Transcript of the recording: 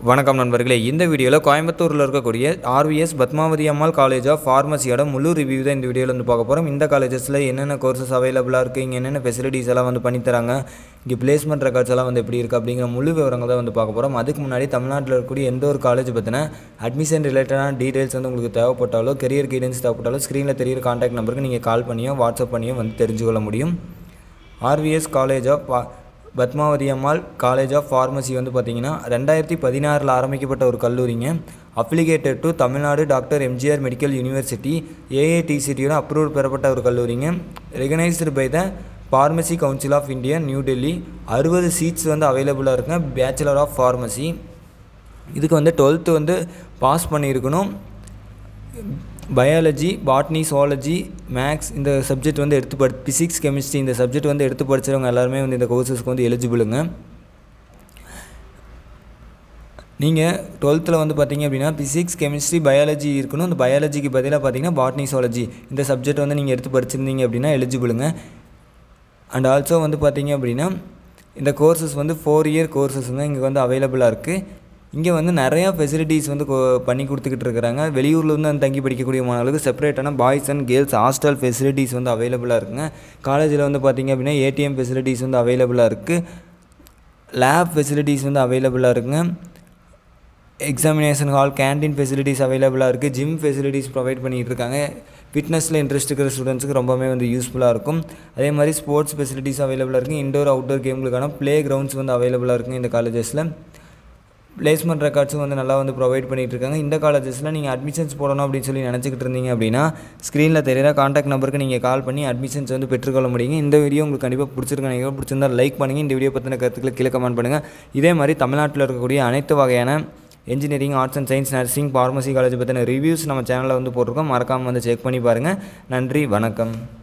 வணக்கம் நண்பர்களே இந்த வீடியோவில் கோயம்புத்தூரில் இருக்கக்கூடிய RVS Padmavathi Ammal college of ஃபார்மசியோட முழு ரிவ்யூ தான் இந்த வீடியோவில் வந்து பார்க்க போகிறோம் இந்த காலேஜஸில் என்னென்ன கோர்சஸ் அவைலபிளாக இருக்குது இங்கே என்னென்ன ஃபெசிலிட்டிஸ் எல்லாம் வந்து பண்ணித்தராங்க இங்கே பிளேஸ்மெண்ட் ரெக்கார்ட்ஸ் எல்லாம் வந்து எப்படி இருக்குது அப்படிங்கிற முழு விவரங்கள் தான் வந்து பார்க்க போகிறோம் அதுக்கு முன்னாடி தமிழ்நாட்டில் இருக்கக்கூடிய எந்த ஒரு காலேஜ் பற்றின அட்மிஷன் ரிலேட்டடான டீடைல்ஸ் வந்து உங்களுக்கு தேவைப்பட்டாலோ கெரியர் கைடன்ஸ் தேவைப்பட்டாலோ ஸ்க்ரீனில் தெரியிற காண்டாக்ட் நம்பருக்கு நீங்கள் கால் பண்ணியோ வாட்ஸ்அப் பண்ணியோ வந்து தெரிஞ்சுக்கொள்ள முடியும் ஆர்விஎஸ் காலேஜ் ஆஃப் பா- Padmavathi Ammal college of pharmacy வந்து பார்த்தீங்கன்னா ரெண்டாயிரத்தி பதினாறில் ஆரம்பிக்கப்பட்ட ஒரு கல்லூரிங்க affiliated to Tamil Nadu doctor MGR medical university ஏஏடிசிட்டியோட அப்ரூவல் பெறப்பட்ட ஒரு கல்லூரிங்க recognised by the pharmacy council of India New Delhi அறுபது சீட்ஸ் வந்து அவைலபிளாக இருக்குங்க பேச்சுலர் ஆஃப் ஃபார்மசி இதுக்கு வந்து டுவெல்த்து வந்து பாஸ் பண்ணியிருக்கணும் பயாலஜி பாட்னி சுவாலஜி மேக்ஸ் இந்த சப்ஜெக்ட் வந்து எடுத்து படி ஃபிசிக்ஸ் கெமிஸ்ட்ரி இந்த சப்ஜெக்ட் வந்து எடுத்து படித்தவங்க எல்லாருமே வந்து இந்த கோர்சஸ்க்கு வந்து எலிஜிபிளுங்க நீங்கள் டுவெல்த்தில் வந்து பார்த்தீங்க அப்படின்னா ஃபிசிக்ஸ் கெமிஸ்ட்ரி பயாலஜி இருக்கணும் அந்த பயாலஜிக்கு பதிலாக பார்த்தீங்கன்னா பாட்னி சுவாலஜி இந்த சப்ஜெக்ட் வந்து நீங்கள் எடுத்து படிச்சிருந்தீங்க அப்படின்னா எலிஜிபிளுங்க அண்ட் ஆல்சோ வந்து பார்த்தீங்க அப்படின்னா இந்த கோர்சஸ் வந்து ஃபோர் இயர் கோர்சஸுங்க இங்கே வந்து அவைலபிளாக இருக்குது இங்கே வந்து நிறையா ஃபெசிலிட்டிஸ் வந்து கொ- பண்ணி கொடுத்துக்கிட்டு இருக்கிறாங்க வெளியூரில் வந்து அந்த தங்கி படிக்கக்கூடிய மாணவர்களுக்கு செப்பரேட்டான boys and girls hostel facilities வந்து அவைலபிளாக இருக்குங்க காலேஜில் வந்து பார்த்தீங்க அப்படின்னா ஏடிஎம் ஃபெசிலிட்டிஸ் வந்து அவைலபிளாக இருக்குது லேப் ஃபெசிலிட்டிஸ் வந்து அவைலபிளாக இருக்குங்க எக்ஸாமினேஷன் ஹால் கேண்டீன் ஃபெசிலிட்டிஸ் அவைலபிளாக இருக்குது ஜிம் ஃபெசிலிட்டிஸ் ப்ரொவைட் பண்ணிகிட்டு இருக்காங்க ஃபிட்னஸில் இன்ட்ரெஸ்ட் இருக்கிற ஸ்டூடெண்ட்ஸுக்கு ரொம்பவே வந்து யூஸ்ஃபுல்லாக இருக்கும் அதே மாதிரி ஸ்போர்ட்ஸ் ஃபெசிலிட்டிஸ் அவைலபிளாக இருக்குது இண்டோர் அவுட்டோர் கேம்களுக்கான ப்ளே கிரவுண்ட்ஸ் வந்து அவைலபிளாக இருக்குங்க இந்த காலேஜஸில் பிளேஸ்மெண்ட் ரெக்கார்ட்ஸும் வந்து நல்லா வந்து ப்ரொவைட் பண்ணிட்டு இருக்காங்க இந்த காலேஜஸில் நீங்கள் அட்மிஷன்ஸ் போடணும் அப்படின்னு சொல்லி நினச்சிக்கிட்டு இருந்தீங்க அப்படின்னா ஸ்க்ரீனில் தெரியிற காண்டாக்ட் நம்பருக்கு நீங்கள் கால் பண்ணி அட்மிஷன்ஸ் வந்து பெற்றுக்கொள்ள முடியுங்க இந்த வீடியோ உங்களுக்கு கண்டிப்பாக பிடிச்சிருக்க நீங்கள் பிடிச்சிருந்தா லைக் பண்ணுங்கள் இந்த வீடியோ பற்றின கருத்துக்களை கீழே கமெண்ட் பண்ணுங்கள் இதே மாதிரி தமிழ்நாட்டில் இருக்கக்கூடிய அனைத்து வகையான engineering arts and science nursing pharmacy college பற்றின ரிவ்யூஸ் நம்ம சேனலில் வந்து போட்டிருக்கோம் மறக்காமல் வந்து செக் பண்ணி பாருங்கள் நன்றி வணக்கம்